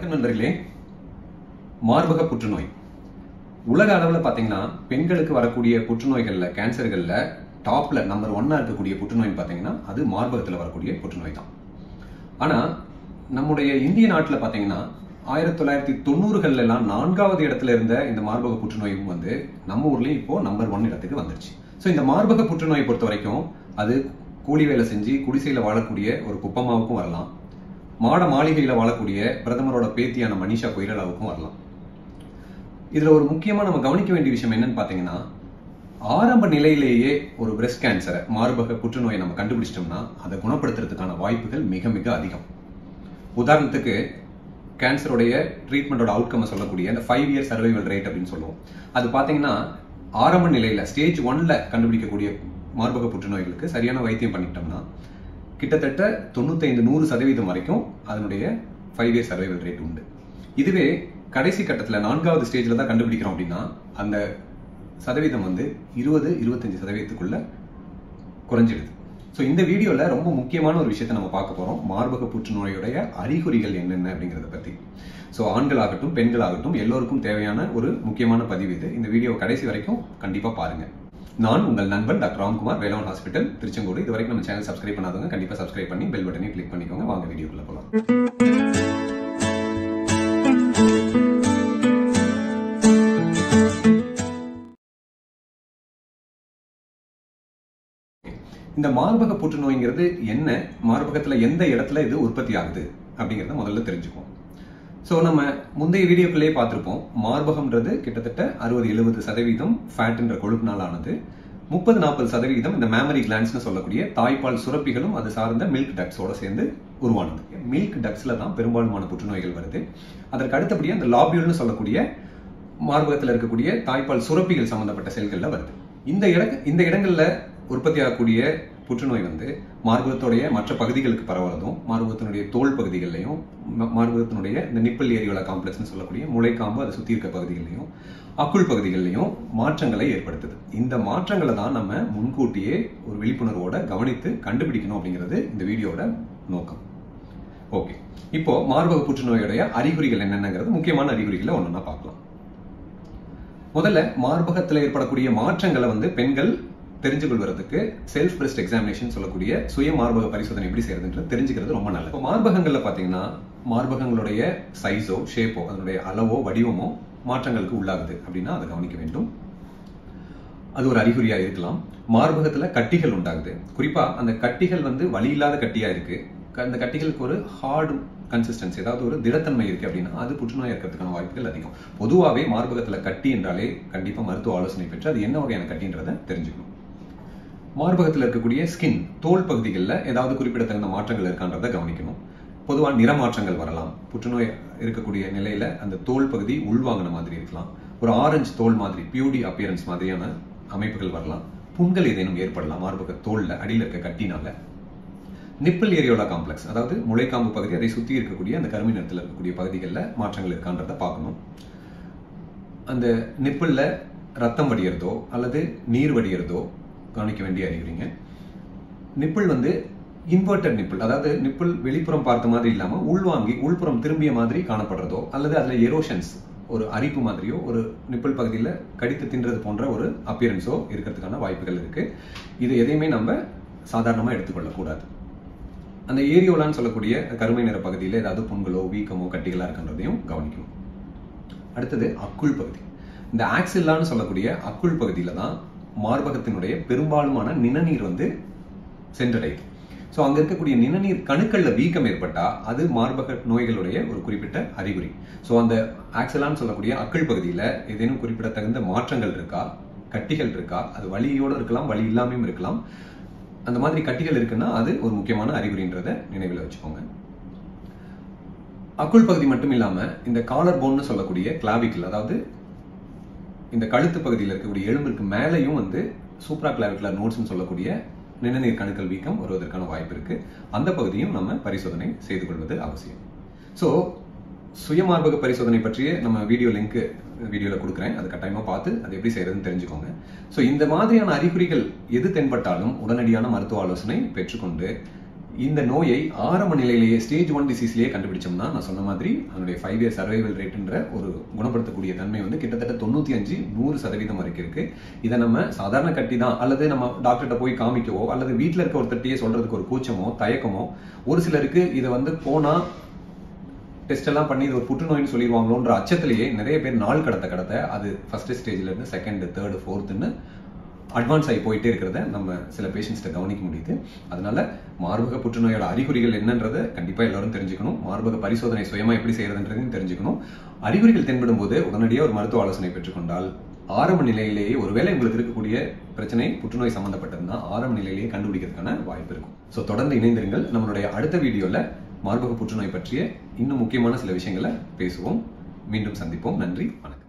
வணக்கம் நண்பர்களே மார்பக புற்றுநோய் உலக அளவில் பார்த்தீங்கன்னா பெண்களுக்கு வரக்கூடிய புற்றுநோய்கள்ல கேன்சர்கள்ல டாப்ல நம்பர் ஒன்னா இருக்கக்கூடிய புற்றுநோய் பார்த்தீங்கன்னா அது மார்பகத்தில் வரக்கூடிய புற்றுநோய் தான் ஆனா நம்முடைய இந்திய நாட்டில் பார்த்தீங்கன்னா ஆயிரத்தி தொள்ளாயிரத்தி தொண்ணூறுகள்ல எல்லாம் நான்காவது இடத்துல இருந்த இந்த மார்பக புற்றுநோயும் வந்து நம்ம ஊர்லயும் இப்போ நம்பர் ஒன் இடத்துக்கு வந்துருச்சு ஸோ இந்த மார்பக புற்றுநோயை பொறுத்த வரைக்கும் அது கூலி வேலை செஞ்சு குடிசையில வாழக்கூடிய ஒரு குப்பமாவுக்கும் வரலாம் மாட மாளிகையில வாழக்கூடிய பிரதமரோட பேத்தியான மனிஷா கொய்ரலாவுக்கும் வரலாம் இதுல ஒரு முக்கியமா நம்ம கவனிக்க வேண்டிய விஷயம் என்னன்னு பாத்தீங்கன்னா ஆரம்ப நிலையிலேயே ஒரு பிரஸ்ட் கேன்சரை மார்பக புற்றுநோயை நம்ம கண்டுபிடிச்சிட்டோம்னா அதை குணப்படுத்துறதுக்கான வாய்ப்புகள் மிக மிக அதிகம் உதாரணத்துக்கு கேன்சருடைய ட்ரீட்மெண்டோட அவுட்கம் சொல்லக்கூடிய அந்த ஃபைவ் இயர் சர்வைவல் ரேட் அப்படின்னு சொல்லுவோம் அது பாத்தீங்கன்னா ஆரம்ப நிலையில ஸ்டேஜ் ஒன்ல கண்டுபிடிக்கக்கூடிய மார்பக புற்றுநோய்களுக்கு சரியான வைத்தியம் பண்ணிட்டோம்னா கிட்டத்தட்ட தொண்ணூத்தைந்து நூறு சதவீதம் வரைக்கும் அதனுடைய ஃபைவ் இயர் சர்வைவல் ரேட் உண்டு இதுவே கடைசி கட்டத்தில் நான்காவது ஸ்டேஜில் தான் கண்டுபிடிக்கிறோம் அப்படின்னா அந்த சதவீதம் வந்து இருபது இருபத்தஞ்சு சதவீதத்துக்குள்ள குறைஞ்சிடுது ஸோ இந்த வீடியோவில் ரொம்ப முக்கியமான ஒரு விஷயத்தை நம்ம பார்க்க போகிறோம் மார்பக புற்றுநோயுடைய அறிகுறிகள் என்னென்ன அப்படிங்கிறத பற்றி ஸோ ஆண்களாகட்டும் பெண்களாகட்டும் எல்லோருக்கும் தேவையான ஒரு முக்கியமான பதிவு இது இந்த வீடியோ கடைசி வரைக்கும் கண்டிப்பாக பாருங்க நான் உங்கள் நண்பன் டாக்டர் ராம்குமார் வேளாண் ஹாஸ்பிட்டல் திருச்செங்கோடு இது வரைக்கும் நம்ம சேனல் சப்ஸ்கிரைப் பண்ணாதவங்க கண்டிப்பாக சப்ஸ்கிரைப் பண்ணி பெல் பட்டனையும் கிளிக் பண்ணிக்கோங்க வாங்க வீடியோக்குள்ள போகலாம் இந்த மார்பக புற்றுநோய்ங்கிறது என்ன மார்பகத்துல எந்த இடத்துல இது உற்பத்தி ஆகுது அப்படிங்கிறத முதல்ல தெரிஞ்சுக்குவோம் ஸோ நம்ம முந்தைய வீடியோக்குள்ளேயே பார்த்துருப்போம் மார்பகம்ன்றது கிட்டத்தட்ட அறுபது எழுபது சதவீதம் ஃபேட்ன்ற கொழுப்பினால் ஆனது முப்பது நாற்பது சதவீதம் இந்த மேமரி கிளான்ஸ்னு சொல்லக்கூடிய தாய்ப்பால் சுரப்பிகளும் அது சார்ந்த மில்க் டக்ஸோட சேர்ந்து உருவானது மில்க் டக்ஸ்ல தான் பெரும்பாலுமான புற்றுநோய்கள் வருது அதற்கு அடுத்தபடியாக அந்த லாபியூல்னு சொல்லக்கூடிய மார்பகத்தில் இருக்கக்கூடிய தாய்ப்பால் சுரப்பிகள் சம்பந்தப்பட்ட செல்கள்ல வருது இந்த இட இந்த இடங்கள்ல உற்பத்தி ஆகக்கூடிய புற்றுநோய் வந்து மார்பகத்துடைய மற்ற பகுதிகளுக்கு பரவுறதும் மார்பகத்தினுடைய தோல் பகுதிகளிலையும் மார்பகத்தினுடைய இந்த நிப்பல் ஏரியோல காம்ப்ளெக்ஸ்னு சொல்லக்கூடிய முளைக்காம்பு அதை சுத்தி இருக்க பகுதிகளிலையும் அக்குள் பகுதிகளிலையும் மாற்றங்களை ஏற்படுத்துது இந்த மாற்றங்களை தான் நம்ம முன்கூட்டியே ஒரு விழிப்புணர்வோட கவனித்து கண்டுபிடிக்கணும் அப்படிங்கிறது இந்த வீடியோட நோக்கம் ஓகே இப்போ மார்பக புற்றுநோயுடைய அறிகுறிகள் என்னென்னங்கிறது முக்கியமான அறிகுறிகளை ஒன்றா பார்க்கலாம் முதல்ல மார்பகத்தில் ஏற்படக்கூடிய மாற்றங்களை வந்து பெண்கள் தெரிஞ்சு கொள்வதற்கு செல்ஃப் பிரஸ்ட் எக்ஸாமினேஷன் சொல்லக்கூடிய சுய மார்பக பரிசோதனை எப்படி செய்யறதுன்றது தெரிஞ்சுக்கிறது ரொம்ப நல்லது இப்போ மார்பகங்கள்ல பாத்தீங்கன்னா மார்பகங்களுடைய சைஸோ ஷேப்போ அதனுடைய அளவோ வடிவமோ மாற்றங்களுக்கு உள்ளாகுது அப்படின்னா அதை கவனிக்க வேண்டும் அது ஒரு அறிகுறியா இருக்கலாம் மார்பகத்துல கட்டிகள் உண்டாகுது குறிப்பா அந்த கட்டிகள் வந்து வலி இல்லாத கட்டியா இருக்கு அந்த கட்டிகளுக்கு ஒரு ஹார்டு கன்சிஸ்டன்சி ஏதாவது ஒரு திடத்தன்மை இருக்கு அப்படின்னா அது புற்றுநோய் இருக்கிறதுக்கான வாய்ப்புகள் அதிகம் பொதுவாகவே மார்பகத்துல கட்டி என்றாலே கண்டிப்பா மருத்துவ ஆலோசனை பெற்று அது என்ன வகையான கட்டின்றதை தெரிஞ்சுக்கணும் மார்பகத்தில் இருக்கக்கூடிய ஸ்கின் தோல் பகுதிகளில் ஏதாவது குறிப்பிடத்தகுந்த மாற்றங்கள் இருக்கான்றதை கவனிக்கணும் பொதுவாக நிறமாற்றங்கள் வரலாம் புற்றுநோய் இருக்கக்கூடிய நிலையில அந்த தோல் பகுதி உள்வாங்கின மாதிரி இருக்கலாம் ஒரு ஆரஞ்சு தோல் மாதிரி பியூடி அப்பியரன்ஸ் மாதிரியான அமைப்புகள் வரலாம் புண்கள் ஏதேனும் ஏற்படலாம் மார்பக தோல்ல அடியில் இருக்க கட்டினால நிப்பிள் ஏரியோலா காம்ப்ளெக்ஸ் அதாவது முளைக்காம்பு பகுதி அதை சுற்றி இருக்கக்கூடிய அந்த கருமி நிறத்தில் இருக்கக்கூடிய பகுதிகளில் மாற்றங்கள் இருக்கான்றதை பார்க்கணும் அந்த நிப்பிளில் ரத்தம் வடிகிறதோ அல்லது நீர் வடிகிறதோ கவனிக்க வேண்டிய அறிகுறிங்க நிப்பிள் வந்து இன்வெர்டட் நிப்பிள் அதாவது நிப்பிள் வெளிப்புறம் பார்த்த மாதிரி இல்லாமல் உள்வாங்கி உள்புறம் திரும்பிய மாதிரி காணப்படுறதோ அல்லது அதில் எரோஷன்ஸ் ஒரு அரிப்பு மாதிரியோ ஒரு நிப்பிள் பகுதியில் கடித்து தின்றது போன்ற ஒரு அப்பியரன்ஸோ இருக்கிறதுக்கான வாய்ப்புகள் இருக்கு இது எதையுமே நம்ம சாதாரணமாக எடுத்துக்கொள்ளக்கூடாது அந்த ஏரியோலான்னு சொல்லக்கூடிய கருமை நிற பகுதியில் ஏதாவது புண்களோ வீக்கமோ கட்டிகளா இருக்கின்றதையும் கவனிக்கணும் அடுத்தது அக்குள் பகுதி இந்த ஆக்சில்லான்னு சொல்லக்கூடிய அக்குள் பகுதியில தான் மார்பகத்தினுடைய பெரும்பாலுமான நிணநீர் வந்து சென்றடையுது ஸோ அங்க இருக்கக்கூடிய நிணநீர் கணுக்கள்ல வீக்கம் ஏற்பட்டா அது மார்பக நோய்களுடைய ஒரு குறிப்பிட்ட அறிகுறி ஸோ அந்த ஆக்சலான்னு சொல்லக்கூடிய அக்கள் பகுதியில ஏதேனும் குறிப்பிடத்தகுந்த மாற்றங்கள் இருக்கா கட்டிகள் இருக்கா அது வலியோடு இருக்கலாம் வலி இல்லாமையும் இருக்கலாம் அந்த மாதிரி கட்டிகள் இருக்குன்னா அது ஒரு முக்கியமான அறிகுறின்றத நினைவில் வச்சுக்கோங்க அக்குள் பகுதி மட்டும் இல்லாம இந்த காலர் போன்னு சொல்லக்கூடிய கிளாவிக்கல் அதாவது இந்த கழுத்து பகுதியில் இருக்கக்கூடிய எலும்பிற்கு மேலேயும் வந்து சூப்ரா கிளாவிகுலர் நோட்ஸ்னு சொல்லக்கூடிய நிணநீர் கணுக்கள் வீக்கம் வருவதற்கான வாய்ப்பு இருக்கு அந்த பகுதியும் நம்ம பரிசோதனை செய்து கொள்வது அவசியம் ஸோ சுயமார்பக பரிசோதனை பற்றிய நம்ம வீடியோ லிங்க் வீடியோவில் கொடுக்குறேன் அது கட்டாயமாக பார்த்து அது எப்படி செய்யறதுன்னு தெரிஞ்சுக்கோங்க ஸோ இந்த மாதிரியான அறிகுறிகள் எது தென்பட்டாலும் உடனடியான மருத்துவ ஆலோசனை பெற்றுக்கொண்டு இந்த நோயை ஆரம்ப நிலையிலேயே ஸ்டேஜ் ஒன் டிசீஸ்லேயே கண்டுபிடிச்சோம்னா நான் சொன்ன மாதிரி அதனுடைய ஃபைவ் இயர் சர்வைவல் ரேட்ன்ற ஒரு குணப்படுத்தக்கூடிய தன்மை வந்து கிட்டத்தட்ட தொண்ணூற்றி அஞ்சு நூறு சதவீதம் வரைக்கும் இருக்கு இதை நம்ம சாதாரண கட்டி தான் அல்லது நம்ம டாக்டர்கிட்ட போய் காமிக்கவோ அல்லது வீட்டில் இருக்க ஒருத்தட்டியே சொல்றதுக்கு ஒரு கூச்சமோ தயக்கமோ ஒரு சிலருக்கு இதை வந்து போனா டெஸ்ட் எல்லாம் பண்ணி இது ஒரு புற்றுநோய்னு சொல்லிடுவாங்களோன்ற அச்சத்திலேயே நிறைய பேர் நாள் கடத்த கடத்த அது ஃபர்ஸ்ட் ஸ்டேஜ்ல இருந்து செகண்ட் தேர்டு ஃபோர்த்துன்னு அட்வான்ஸ் ஆகி போயிட்டே இருக்கிறத நம்ம சில பேஷண்ட்ஸ்ட கவனிக்க முடியுது அதனால மார்பக புற்றுநோயோட அறிகுறிகள் என்னன்றதை கண்டிப்பா எல்லாரும் தெரிஞ்சுக்கணும் மார்பக பரிசோதனை சுயமா எப்படி செய்யறதுன்றதையும் தெரிஞ்சுக்கணும் அறிகுறிகள் தென்படும் போது உடனடியாக ஒரு மருத்துவ ஆலோசனை பெற்றுக்கொண்டால் ஆரம்ப நிலையிலேயே ஒருவேளை உங்களுக்கு இருக்கக்கூடிய பிரச்சனை புற்றுநோய் சம்பந்தப்பட்டிருந்தா ஆரம்ப நிலையிலேயே கண்டுபிடிக்கிறதுக்கான வாய்ப்பு இருக்கும் ஸோ தொடர்ந்து இணைந்திருங்கள் நம்மளுடைய அடுத்த வீடியோல மார்பக புற்றுநோய் பற்றிய இன்னும் முக்கியமான சில விஷயங்களை பேசுவோம் மீண்டும் சந்திப்போம் நன்றி வணக்கம்